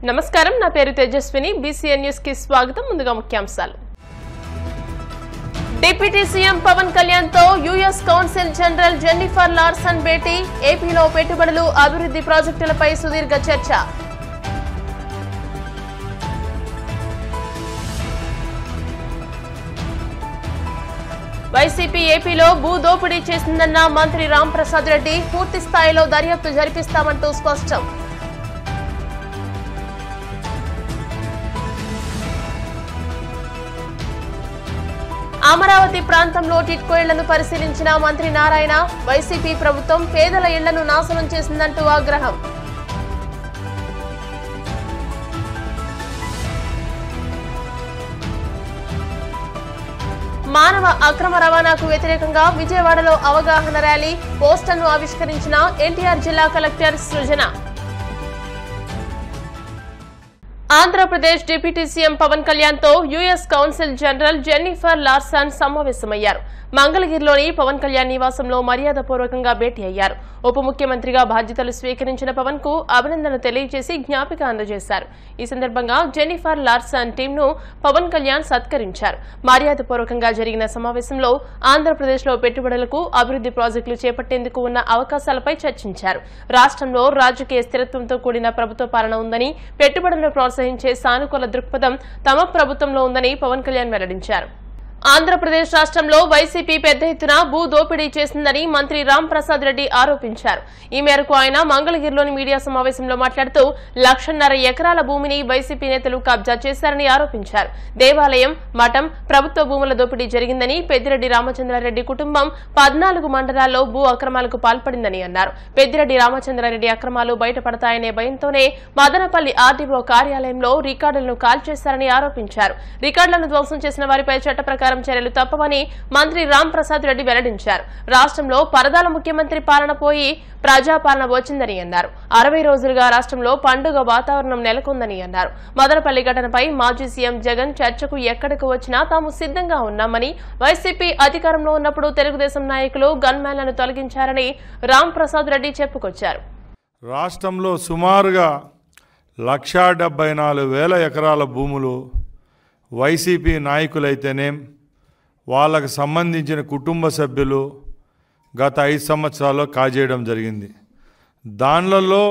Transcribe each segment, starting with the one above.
నమస్కారం నా పేరు తేజస్విని బీసీఎన్ న్యూస్ కి స్వాగతం ముందుగా ముఖ్యాంశాలు డిప్యూటీ సీఎం పవన్ కళ్యాణ్ తో US council general Jennifer Larson భేటీ ఏపీలో పెట్టుబడులు అభివృద్ధి ప్రాజెక్టులపై సుదీర్ఘ చర్చ వైసీపీ ఏపీలో భూ దోపిడీ చేసిందన్న మంత్రి రాంప్రసాద్ రెడ్డి పూర్తి స్థాయిలో దర్యాప్తు జరిపిస్తామంటూ స్పష్టం అమరావతి ప్రాంతంలో టిట్కో ఇళ్లను పరిశీలించిన మంత్రి నారాయణ వైసీపీ ప్రభుత్వం పేదల ఇళ్లను నాశనం చేసిందంటూ ఆగ్రహం మానవ అక్రమ రవాణాకు వ్యతిరేకంగా విజయవాడలో అవగాహన ర్యాలీ పోస్టర్ను ఆవిష్కరించిన ఎన్టీఆర్ జిల్లా collector Srujana Andhra Pradesh deputy CM Pawan Kalyan తో US council general Jennifer Larson సమావేశమయ్యారు మంగళగిరిలోని పవన్ కళ్యాణ్ నివాసంలో మర్యాదపూర్వకంగా భేటీ అయ్యారు ఉప ముఖ్యమంత్రిగా బాధ్యతలు స్వీకరించిన పవన్ కు అభినందనలు తెలియజేసి జ్ఞాపిక అందజేశారు ఈ సందర్భంగా జెన్నిఫర్ లార్సన్ టీంను పవన్ కళ్యాణ్ సత్కరించారు మర్యాదపూర్వకంగా జరిగిన సమావేశంలో ఆంధ్రప్రదేశ్లో పెట్టుబడులకు అభివృద్ధి ప్రాజెక్టులు చేపట్టేందుకు ఉన్న అవకాశాలపై చర్చించారు రాష్ట్రంలో రాజకీయ స్థిరత్వంతో కూడిన ప్రభుత్వ పాలన ఉందని పెట్టుబడులను ప్రోత్సహించే సానుకూల దృక్పథం తమ ప్రభుత్వంలో ఉందని పవన్ కళ్యాణ్ వెల్లడించారు ఆంధ్రప్రదేశ్ రాష్ట్రంలో వైసీపీ పెద్ద ఎత్తున భూ దోపిడీ చేసిందని మంత్రి రామ్ ప్రసాద్ రెడ్డి ఆరోపించారు ఈ మేరకు ఆయన మంగళగిరిలోని మీడియా సమావేశంలో మాట్లాడుతూ లక్షన్నర ఎకరాల భూమిని వైసీపీ నేతలు కబ్జా చేశారని ఆరోపించారు దేవాలయం మఠం ప్రభుత్వ భూముల దోపిడీ జరిగిందని పెద్దిరెడ్డి రామచంద్రారెడ్డి కుటుంబం పద్నాలుగు మండలాల్లో భూ అక్రమాలకు పాల్పడిందని అన్నారు పెద్దిరెడ్డి రామచంద్రారెడ్డి అక్రమాలు బయటపడతాయనే భయంతోనే మదనపల్లి ఆర్డీఓ కార్యాలయంలో రికార్డులను కాల్చేశారని ఆరోపించారు రికార్డులను ధ్వంసం చేసిన వారిపై చట్ట ప్రకారం చర్యలు తప్పవని మంత్రి రామ్ ప్రసాద్ రెడ్డి వెల్లడించారు రాష్ట్రంలో పరదాల ముఖ్యమంత్రి పాలన పోయి ప్రజాపాలన వచ్చిందని అన్నారు అరవై రోజులుగా రాష్ట్రంలో పండుగ వాతావరణం నెలకొందని అన్నారు మదనపల్లి ఘటనపై మాజీ సీఎం జగన్ చర్చకు ఎక్కడికి వచ్చినా తాము సిద్ధంగా ఉన్నామని వైసీపీ అధికారంలో ఉన్నప్పుడు తెలుగుదేశం నాయకులు గన్మ్యాన్లను తొలగించారని రామ్ ప్రసాద్ రెడ్డి చెప్పుకొచ్చారు రాష్ట్రంలో సుమారుగా లక్షా డెబ్బై నాలుగు వేల ఎకరాల భూములు వైసీపీ నాయకులైతేనేం వాళ్ళకు సంబంధించిన కుటుంబ సభ్యులు గత ఐదు సంవత్సరాల్లో కాజేయడం జరిగింది దానిలలో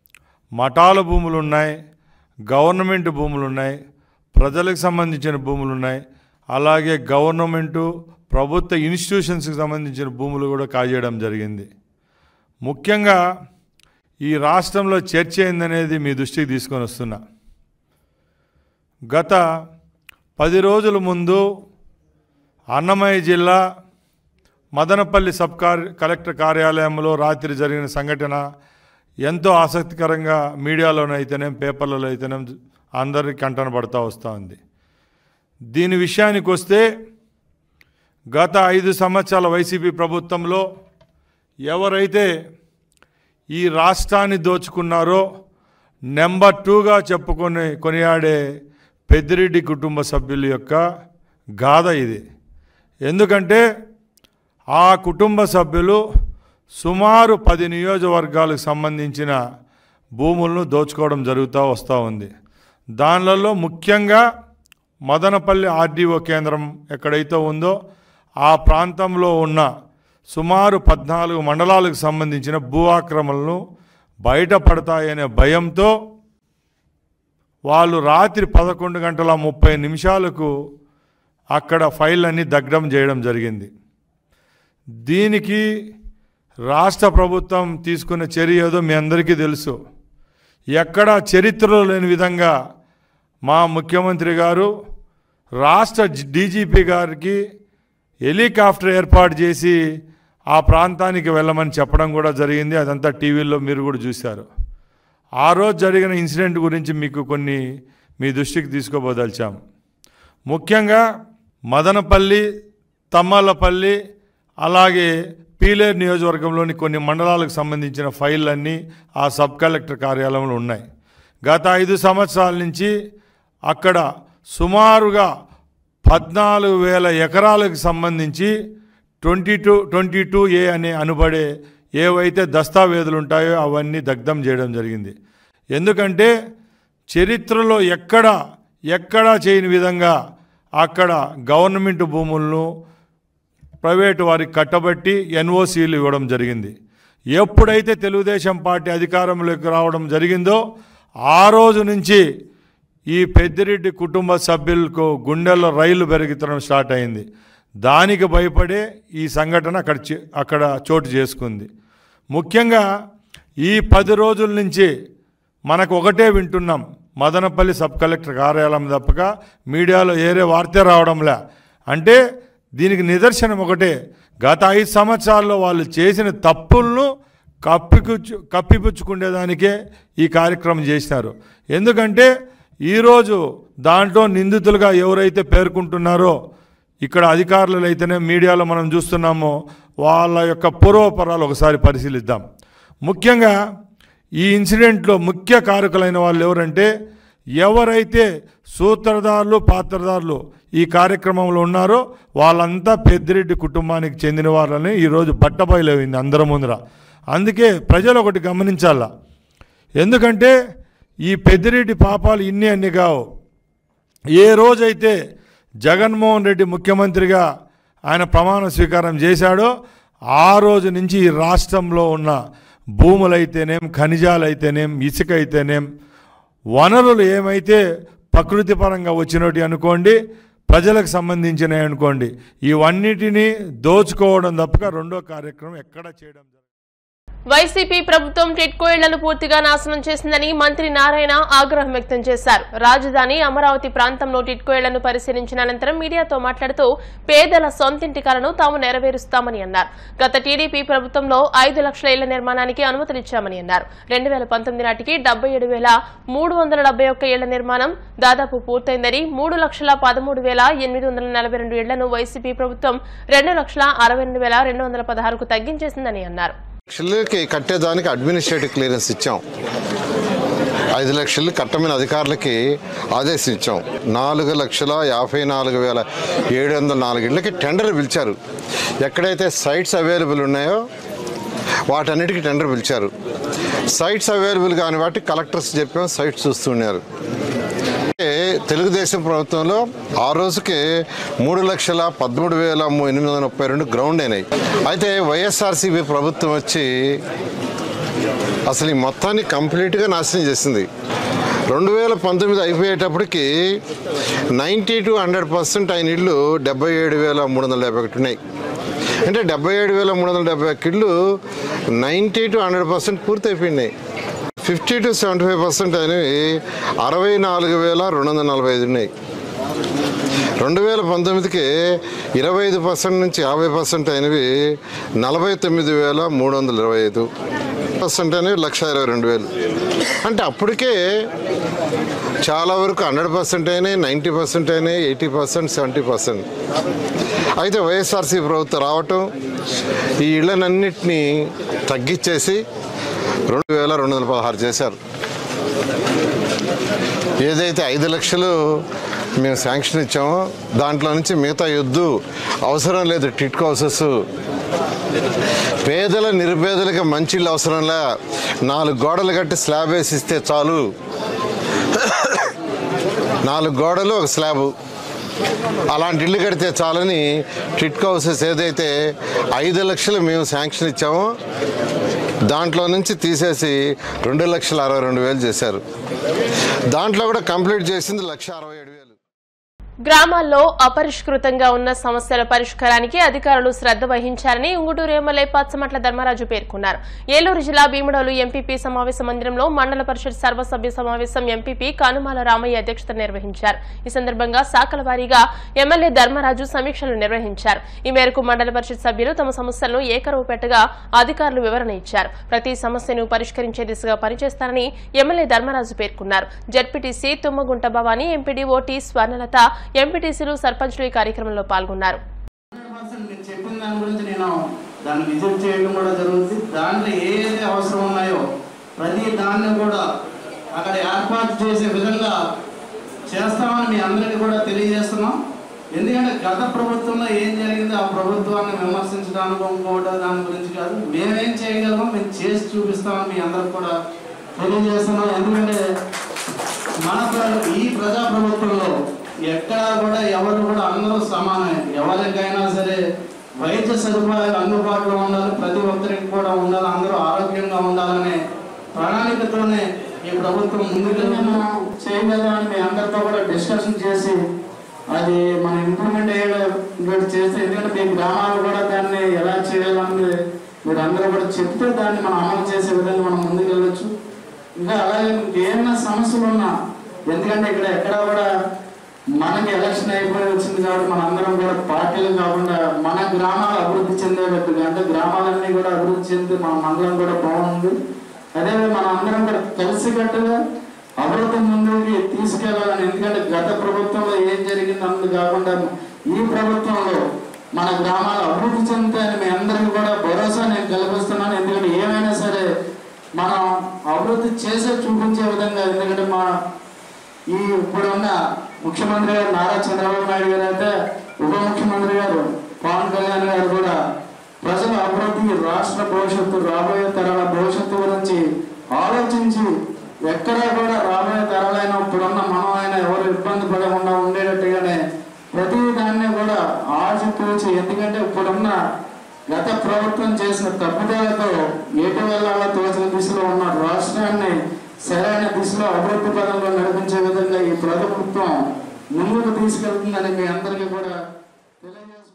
మఠాల భూములు ఉన్నాయి గవర్నమెంట్ భూములు ఉన్నాయి ప్రజలకు సంబంధించిన భూములు ఉన్నాయి అలాగే గవర్నమెంటు ప్రభుత్వ ఇన్స్టిట్యూషన్స్కి సంబంధించిన భూములు కూడా కాజేయడం జరిగింది ముఖ్యంగా ఈ రాష్ట్రంలో చర్చ ఏందనేది మీ దృష్టికి తీసుకొని వస్తున్నా గత పది రోజుల ముందు అన్నమయ్య జిల్లా మదనపల్లి సబ్ కార్ కలెక్టర్ కార్యాలయంలో రాత్రి జరిగిన సంఘటన ఎంతో ఆసక్తికరంగా మీడియాలోనైతేనేం పేపర్లలో అయితేనేం అందరికీ కంటన పడుతూ వస్తూ ఉంది దీని విషయానికి వస్తే గత ఐదు సంవత్సరాల వైసీపీ ప్రభుత్వంలో ఎవరైతే ఈ రాష్ట్రాన్ని దోచుకున్నారో నెంబర్ టూగా చెప్పుకొని కొనియాడే పెద్దిరెడ్డి కుటుంబ సభ్యుల యొక్క గాథ ఇది ఎందుకంటే ఆ కుటుంబ సభ్యులు సుమారు పది నియోజకవర్గాలకు సంబంధించిన భూములను దోచుకోవడం జరుగుతూ వస్తూ ఉంది దానిలలో ముఖ్యంగా మదనపల్లి ఆర్డీఓ కేంద్రం ఎక్కడైతే ఉందో ఆ ప్రాంతంలో ఉన్న సుమారు పద్నాలుగు మండలాలకు సంబంధించిన భూ ఆక్రమణలు బయటపడతాయనే భయంతో వాళ్ళు రాత్రి పదకొండు గంటల ముప్పై నిమిషాలకు అక్కడ ఫైల్ అన్ని దగ్ధం చేయడం జరిగింది దీనికి రాష్ట్ర ప్రభుత్వం తీసుకున్న చర్య ఏదో మీ అందరికీ తెలుసు ఎక్కడ చరిత్రలో లేని విధంగా మా ముఖ్యమంత్రి గారు రాష్ట్ర డీజీపీ గారికి హెలికాప్టర్ ఏర్పాటు చేసి ఆ ప్రాంతానికి వెళ్ళమని చెప్పడం కూడా జరిగింది అదంతా టీవీల్లో మీరు కూడా చూశారు ఆ రోజు జరిగిన ఇన్సిడెంట్ గురించి మీకు కొన్ని మీ దృష్టికి తీసుకోబోదలిచాము ముఖ్యంగా మదనపల్లి తమ్మలపల్లి అలాగే పీలేరు నియోజకవర్గంలోని కొన్ని మండలాలకు సంబంధించిన ఫైళ్ళన్నీ ఆ సబ్ కలెక్టర్ కార్యాలయంలో ఉన్నాయి గత ఐదు సంవత్సరాల నుంచి అక్కడ సుమారుగా పద్నాలుగు వేల ఎకరాలకు సంబంధించి twenty two twenty two A అనే అనుబడే ఏవైతే దస్తావేజులు ఉంటాయో అవన్నీ దగ్ధం చేయడం జరిగింది ఎందుకంటే చరిత్రలో ఎక్కడ ఎక్కడా చేయని విధంగా అక్కడ గవర్నమెంట్ భూములను ప్రైవేటు వారికి కట్టబట్టి ఎన్ఓసీలు ఇవ్వడం జరిగింది ఎప్పుడైతే తెలుగుదేశం పార్టీ అధికారంలోకి రావడం జరిగిందో ఆ రోజు నుంచి ఈ పెద్దిరెడ్డి కుటుంబ సభ్యులకు గుండెల్లో రైలు పెరుగుతడం స్టార్ట్ అయింది దానికి భయపడే ఈ సంఘటన అక్కడ చే- అక్కడ చోటు చేసుకుంది ముఖ్యంగా ఈ పది రోజుల నుంచి మనకు ఒకటే వింటున్నాం మదనపల్లి సబ్ కలెక్టర్ కార్యాలయం తప్పక మీడియాలో ఏరే వార్త రావడంలే అంటే దీనికి నిదర్శనం ఒకటే గత ఐదు సంవత్సరాల్లో వాళ్ళు చేసిన తప్పులను కప్పిపుచ్చు కప్పిపుచ్చుకునేదానికే ఈ కార్యక్రమం చేసినారు ఎందుకంటే ఈరోజు దాంట్లో నిందితులుగా ఎవరైతే పేర్కొంటున్నారో ఇక్కడ అధికారులు అయితేనే మీడియాలో మనం చూస్తున్నామో వాళ్ళ యొక్క పూర్వపరాలు ఒకసారి పరిశీలిద్దాం ముఖ్యంగా ఈ ఇన్సిడెంట్లో ముఖ్య కారకులైన వాళ్ళు ఎవరంటే ఎవరైతే సూత్రధారులు పాత్రధారులు ఈ కార్యక్రమంలో ఉన్నారో వాళ్ళంతా పెద్దిరెడ్డి కుటుంబానికి చెందిన వాళ్ళని ఈరోజు బట్టబయలైంది అందరి ముందర అందుకే ప్రజలు ఒకటి గమనించాల ఎందుకంటే ఈ పెద్దిరెడ్డి పాపాలు ఇన్ని అన్ని కావు ఏ రోజైతే జగన్మోహన్ రెడ్డి ముఖ్యమంత్రిగా ఆయన ప్రమాణ స్వీకారం చేశాడో ఆ రోజు నుంచి ఈ రాష్ట్రంలో ఉన్న భూములైతేనేం ఖనిజాలైతేనేం ఇసుక అయితేనేం వనరులు ఏమైతే ప్రకృతి పరంగా వచ్చినట్టు అనుకోండి ప్రజలకు సంబంధించినవి అనుకోండి ఇవన్నిటినీ దోచుకోవడం తప్పక రెండో కార్యక్రమం ఎక్కడ చేయడం జరగదు. వైసీపీ ప్రభుత్వం టిట్కో ఇళ్లను పూర్తిగా నాశనం చేసిందని మంత్రి నారాయణ ఆగ్రహం వ్యక్తం చేశారు రాజధాని అమరావతి ప్రాంతంలో టిట్కో ఇళ్లను పరిశీలించిన అనంతరం మీడియాతో మాట్లాడుతూ పేదల సొంతింటి కలను తాము నెరవేరుస్తామని అన్నారు గత టీడీపీ ప్రభుత్వంలో ఐదు లక్షల ఇళ్ల నిర్మాణానికి అనుమతులిచ్చామని అన్నారు రెండు వేల పంతొమ్మిది నాటికి డెబ్బై ఏడు వేల మూడు వందల డెబ్బై ఒక్క ఇళ్ల నిర్మాణం దాదాపు పూర్తయిందని మూడు లక్షల పదమూడు వేల ఎనిమిది వందల నలభై రెండు ఇళ్లను వైసీపీ ప్రభుత్వం రెండు లక్షల అరవై రెండు వేల రెండు వందల పదహారుకు తగ్గించేసిందని అన్నారు లక్షలకి కట్టేదానికి అడ్మినిస్ట్రేటివ్ క్లియరెన్స్ ఇచ్చాం ఐదు లక్షలు కట్టమైన అధికారులకి ఆదేశం ఇచ్చాం నాలుగు లక్షల యాభై నాలుగు వేల ఏడు వందల నాలుగు ఇళ్ళకి టెండర్ పిలిచారు ఎక్కడైతే సైట్స్ అవైలబుల్ ఉన్నాయో వాటన్నిటికీ టెండర్ పిలిచారు సైట్స్ అవైలబుల్ కాని వాటి కలెక్టర్స్ చెప్పాం సైట్స్ చూస్తున్నారు అంటే తెలుగుదేశం ప్రభుత్వంలో ఆ రోజుకి మూడు లక్షల పదమూడు వేల ఎనిమిది వందల ముప్పై రెండు గ్రౌండ్ అయినాయి అయితే వైఎస్ఆర్సీపీ ప్రభుత్వం వచ్చి అసలు ఈ మొత్తాన్ని కంప్లీట్గా నాశనం చేసింది రెండు వేల పంతొమ్మిది అయిపోయేటప్పటికి నైంటీ టు హండ్రెడ్ పర్సెంట్ అయిన ఇళ్ళు డెబ్బై ఏడు వేల మూడు వందల డెబ్బై ఒకటి ఉన్నాయి అంటే డెబ్బై ఏడు వేల మూడు వందల డెబ్బై ఒక్క ఇళ్ళు నైంటీ టు హండ్రెడ్ పర్సెంట్ పూర్తి అయిపోయినాయి fifty to seventy five percent అయినవి అరవై నాలుగు వేల రెండు వందల నలభై ఐదు ఉన్నాయి రెండు వేల పంతొమ్మిదికి ఇరవై ఐదు పర్సెంట్ నుంచి యాభై పర్సెంట్ అయినవి నలభై తొమ్మిది వేల మూడు వందల ఇరవై ఐదు పర్సెంట్ అనేవి లక్ష ఇరవై రెండు వేలు అంటే అప్పటికే చాలా వరకు హండ్రెడ్ పర్సెంట్ అయినాయి నైంటీ పర్సెంట్ అయినాయి ఎయిటీ పర్సెంట్ సెవెంటీ పర్సెంట్ అయితే వైఎస్ఆర్సీ ప్రభుత్వం రావటం ఈ ఇళ్ళనన్నింటినీ తగ్గించేసి రెండు వేల రెండు వందల పదహారు చేశారు ఏదైతే ఐదు లక్షలు మేము శాంక్షన్ ఇచ్చామో దాంట్లో నుంచి మిగతా యొద్దు అవసరం లేదు టిట్కో హౌసెస్ పేదల నిరుపేదలకి మంచి ఇల్లు అవసరంలే నాలుగు గోడలు కట్టి స్లాబ్ వేసి ఇస్తే చాలు నాలుగు గోడలు ఒక స్లాబు అలాంటి ఇల్లు కడితే చాలని టిట్కో హౌసెస్ ఏదైతే ఐదు లక్షలు మేము శాంక్షన్ ఇచ్చామో దాంట్లో నుంచి తీసేసి రెండు లక్షల అరవై రెండు వేలు చేశారు దాంట్లో కూడా కంప్లీట్ చేసింది లక్ష అరవై ఏడు వేలు గ్రామాల్లో అపరిష్కృతంగా ఉన్న సమస్యల పరిష్కారానికి అధికారులు శ్రద్ధ వహించారని ఉంగుటూరు ఎమ్మెల్యే పచ్చమట్ల ధర్మరాజు పేర్కొన్నారు ఏలూరు జిల్లా భీముడోలు ఎంపీపీ సమావేశ మందిరంలో మండల పరిషత్ సర్వసభ్య సమావేశం ఎంపీపీ కనుమాల రామయ్య అధ్యక్షత నిర్వహించారు ఈ సందర్భంగా శాఖల వారీగా ఎమ్మెల్యే ధర్మరాజు సమీక్షలు నిర్వహించారు ఈ మేరకు మండల పరిషత్ సభ్యులు తమ సమస్యలను ఏకరువు పెట్టగా అధికారులు వివరణ ఇచ్చారు ప్రతి సమస్యను పరిష్కరించే దిశగా పనిచేస్తారని ఎమ్మెల్యే ధర్మరాజు పేర్కొన్నారు ZPTC Thummagunta Bhavani MPDO T Swarnalatha ఎంపీటీసీలు సర్పంచ్లు ఈ కార్యక్రమంలో పాల్గొన్నారు పర్సెంట్ మీరు చెప్పిన దాని గురించి నేను దాన్ని విజిట్ చేయడం కూడా జరుగుతుంది దాంట్లో ఏదైతే అవసరం ఉన్నాయో ప్రతి దాన్ని కూడా అక్కడ ఏర్పాటు చేసే విధంగా చేస్తామని మీ అందరికీ కూడా తెలియజేస్తున్నాం ఎందుకంటే గత ప్రభుత్వంలో ఏం జరిగిందో ఆ ప్రభుత్వాన్ని విమర్శించడానికి ఇంకోటి దాని గురించి కాదు మేమేం చేయగలమో మేము చేసి చూపిస్తామని మీ అందరికి కూడా తెలియజేస్తున్నాం ఎందుకంటే మన ప్ర- ఈ ప్రజా ప్రభుత్వంలో ఎక్కడా కూడా ఎవరు కూడా అందరూ సమానమే ఎవరికైనా సరే వైద్య సదుపాయాలు అందుబాటులో ఉండాలి ప్రతి ఒక్కరికి కూడా ఉండాలి అందరూ ఆరోగ్యంగా ఉండాలనే ప్రణాళికతోనే ఈ ప్రభుత్వం ముందుకు చేయగలమని మీ అందరితో కూడా డిస్కషన్ చేసి అది మనం ఇంప్లిమెంట్ అయ్యేటట్టు చేస్తే ఎందుకంటే మీ గ్రామాలు కూడా దాన్ని ఎలా చేయాలన్నది మీరు అందరూ కూడా చెప్తే దాన్ని మనం అమలు చేసే విధంగా మనం ముందుకు వెళ్ళొచ్చు ఇంకా అలాగే మీకు ఏమైనా సమస్యలు ఉన్నా ఎందుకంటే ఇక్కడ ఎక్కడ కూడా మనకి ఎలక్షన్ అయిపోయి వచ్చింది కాబట్టి మన అందరం కూడా పార్టీలు కాకుండా మన గ్రామాలు అభివృద్ధి చెందేటట్టుగా అంటే గ్రామాలన్నీ కూడా అభివృద్ధి చెంది మన మండలం కూడా బాగుంది అదే మన అందరం కూడా కలిసికట్టుగా అభివృద్ధి ముందుకి తీసుకెళ్లాలని ఎందుకంటే గత ప్రభుత్వంలో ఏం జరిగింది అన్నది కాకుండా ఈ ప్రభుత్వంలో మన గ్రామాలు అభివృద్ధి చెందుతాయని మీ అందరికీ కూడా భరోసా నేను కల్పిస్తున్నాను ఎందుకంటే ఏమైనా సరే మనం అభివృద్ధి చేసే చూపించే విధంగా ఎందుకంటే మా ఈ ఇప్పుడున్న ముఖ్యమంత్రి గారు నారా చంద్రబాబు నాయుడు గారు అయితే ఉప ముఖ్యమంత్రి గారు పవన్ కళ్యాణ్ గారు కూడా ప్రజల అభివృద్ధి రాష్ట్ర భవిష్యత్తు రాబోయే తరాల భవిష్యత్తు గురించి ఆలోచించి ఎక్కడా కూడా రాబోయే తరాలైన ఇప్పుడున్న మనం అయినా ఎవరు ఇబ్బంది పడకుండా ఉండేటట్టుగానే ప్రతి దాన్ని కూడా ఆచితూచి ఎందుకంటే ఇప్పుడున్న గత ప్రభుత్వం చేసిన తప్పుదలతో ఎటు వెళ్ళాలో తోచిన దిశలో ఉన్న రాష్ట్రాన్ని సరైన దిశలో అభివృద్ధి పదంలో నడిపించే విధంగా ఈ ప్రభుత్వం ముందుకు తీసుకెళ్తుందని మీ అందరికీ కూడా తెలియజేసుకుంటున్నాను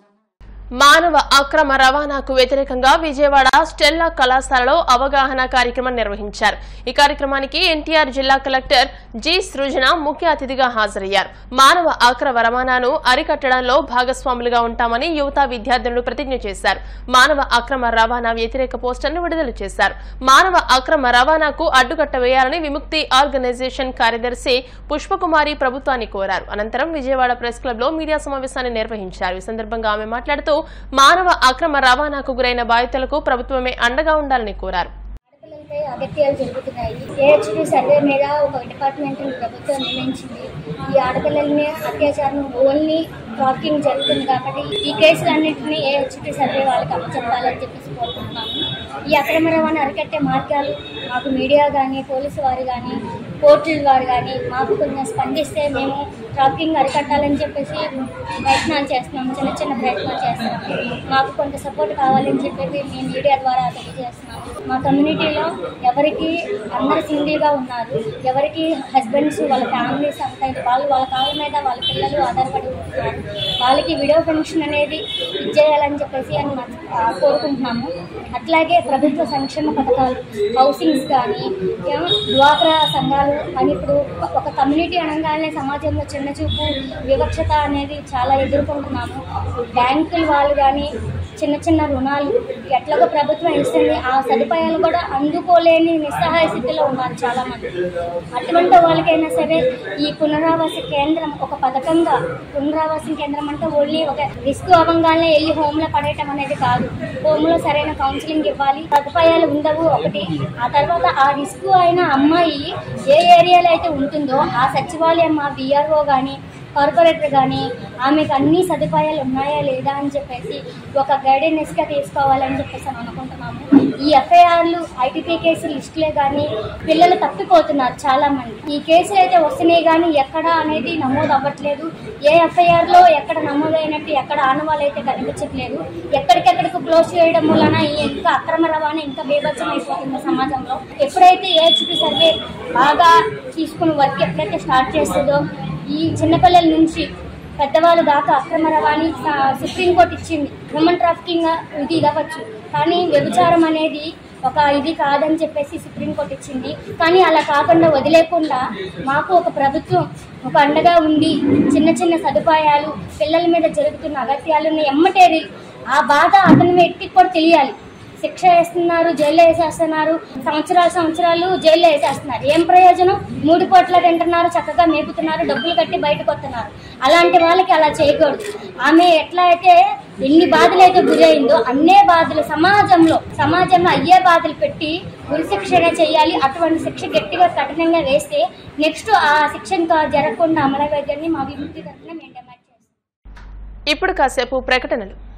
మానవ అక్రమ రవాణాకు వ్యతిరేకంగా విజయవాడ స్టెల్లా కళాశాలలో అవగాహన కార్యక్రమం నిర్వహించారు ఈ కార్యక్రమానికి ఎన్టీఆర్ జిల్లా కలెక్టర్ జి సృజన ముఖ్య అతిథిగా హాజరయ్యారు మానవ అక్రమ రవాణాను అరికట్టడంలో భాగస్వాములుగా ఉంటామని యువత విద్యార్థులు ప్రతిజ్ఞ చేశారు మానవ అక్రమ రవాణా వ్యతిరేక పోస్టర్ను విడుదల చేశారు మానవ అక్రమ రవాణాకు అడ్డుకట్ట వేయాలని విముక్తి ఆర్గనైజేషన్ కార్యదర్శి పుష్పకుమారి ప్రభుత్వాన్ని కోరారు అనంతరం విజయవాడ ప్రెస్ క్లబ్ లో మీడియా సమావేశాన్ని నిర్వహించారు ఈ సందర్భంగా ఆమె మాట్లాడుతూ మానవ అక్రమ రవాణాకు గురైన బాధితులకు ప్రభుత్వమే అండగా ఉండాలని కోరారు ఆడపిల్లలపై అగత్యాలు జరుగుతున్నాయి ఏహెచ్డి సర్వే మీద ఒక డిపార్ట్మెంట్ ప్రభుత్వం నియమించింది ఈ ఆడపిల్లల్ని అత్యాచారం ఓన్లీ ట్రాకింగ్ జరుగుతుంది కాబట్టి ఈ కేసులన్నింటినీ ఏహెచ్డి సర్వే వాళ్ళకి అప్పచెప్పాలని చెప్పేసి కోరుకుంటున్నాము ఈ అక్రమ రవాణా అరికట్టే మార్గాలు మాకు మీడియా కానీ పోలీసు వారు కానీ కోర్టుల వారు కానీ మాకు కొంచెం స్పందిస్తే మేము ట్రాకింగ్ అరికట్టాలని చెప్పేసి ప్రయత్నాలు చేస్తున్నాము చిన్న చిన్న ప్రయత్నాలు చేస్తున్నాము మాకు కొంత సపోర్ట్ కావాలని చెప్పేసి మేము మీడియా ద్వారా తెలియజేస్తున్నాము మా కమ్యూనిటీలో ఎవరికి అందరు సింగిల్గా ఉన్నారు ఎవరికి హస్బెండ్స్ వాళ్ళ ఫ్యామిలీస్ అంతా వాళ్ళు వాళ్ళ కాళ్ళ మీద వాళ్ళ పిల్లలు ఆధారపడి ఉంటున్నారు వాళ్ళకి విడో పెన్షన్ అనేది ఇచ్చేయాలని చెప్పేసి అని మనం, ఆ, కోరుకుంటున్నాము అట్లాగే ప్రభుత్వ సంక్షేమ పథకాలు హౌసింగ్స్ కానీ ఏం, డ్వాక్రా సంఘాలు అని ఇప్పుడు ఒక కమ్యూనిటీ అనగానే సమాజంలో చిన్న చూపు వివక్షత అనేది చాలా ఎదుర్కొంటున్నాము బ్యాంకుల వాళ్ళు కానీ చిన్న చిన్న రుణాలు ఎట్లాగో ప్రభుత్వం ఇస్తుంది ఆ సదుపాయాలు కూడా అందుకోలేని నిస్సహాయ స్థితిలో ఉన్నారు చాలా మంది అటువంటి వాళ్ళకైనా సరే ఈ పునరావాస కేంద్రం ఒక పథకంగా పునరావాస కేంద్రం అంటే ఓన్లీ ఒక రిస్క్ అవ్వగానే వెళ్ళి హోమ్ లో పడేయటం అనేది కాదు హోమ్ లో సరైన కౌన్సిలింగ్ ఇవ్వాలి సదుపాయాలు ఉండవు ఒకటి ఆ తర్వాత ఆ రిస్క్ అయిన అమ్మాయి ఏ ఏరియాలో అయితే ఉంటుందో ఆ సచివాలయం ఆ విఆర్ఓ కానీ కార్పొరేటర్ కానీ ఆమెకు అన్ని సదుపాయాలు ఉన్నాయా లేదా అని చెప్పేసి ఒక గైడెన్స్గా తీసుకోవాలని చెప్పేసి అని అనుకుంటున్నాము ఈ ఎఫ్ఐఆర్లు ఐటీపీ కేసు లిస్టులే కానీ పిల్లలు తప్పిపోతున్నారు చాలా మంది ఈ కేసులు అయితే వస్తున్నాయి కానీ ఎక్కడ అనేది నమోదు అవ్వట్లేదు ఏ ఎఫ్ఐఆర్లో ఎక్కడ నమోదైనట్టు ఎక్కడ ఆనవాళ్ళు అయితే కనిపించట్లేదు ఎక్కడికెక్కడికి క్లోజ్ చేయడం వలన ఈ ఇంకా అక్రమ రవాణా ఇంకా బీభత్సం అయిపోతుంది సమాజంలో ఎప్పుడైతే ఏహెచ్పి సర్వే బాగా తీసుకుని వర్క్ ఎప్పుడైతే స్టార్ట్ చేస్తుందో ఈ చిన్నపిల్లల నుంచి పెద్దవాళ్ళు దాకా అక్రమ రవాణి స- సుప్రీంకోర్టు ఇచ్చింది హ్యూమన్ ట్రాఫికింగ్ ఇది ఇవ్వచ్చు కానీ వ్యభిచారం అనేది ఒక ఇది కాదని చెప్పేసి సుప్రీంకోర్టు ఇచ్చింది కానీ అలా కాకుండా వదిలేకుండా మాకు ఒక ప్రభుత్వం ఒక అండగా ఉండి చిన్న చిన్న సదుపాయాలు పిల్లల మీద జరుగుతున్న అగత్యాలను ఎమ్మటేరి ఆ బాధ అతని వ్యక్తికి కూడా తెలియాలి శిక్ష వేస్తున్నారు జైల్లో వేసేస్తున్నారు సంవత్సరాలు సంవత్సరాలు జైల్లో వేసేస్తున్నారు ఏం ప్రయోజనం మూడు పూట్ల తింటున్నారు చక్కగా మేపుతున్నారు డబ్బులు కట్టి బయటకు వస్తున్నారు అలాంటి వాళ్ళకి అలా చేయకూడదు ఆమె ఎట్లా అయితే ఎన్ని బాధలు అయితే గురైందో అన్నే బాధలు సమాజంలో సమాజంలో అయ్యే బాధలు పెట్టి ఉరి శిక్షణ చేయాలి అటువంటి శిక్ష గట్టిగా కఠినంగా వేస్తే నెక్స్ట్ ఆ శిక్ష ఇంకా జరగకుండా అమలవేద్దని మా విముక్తి తరఫున మేము డిమాండ్ చేస్తాం ఇప్పుడు కాసేపు ప్రకటనలు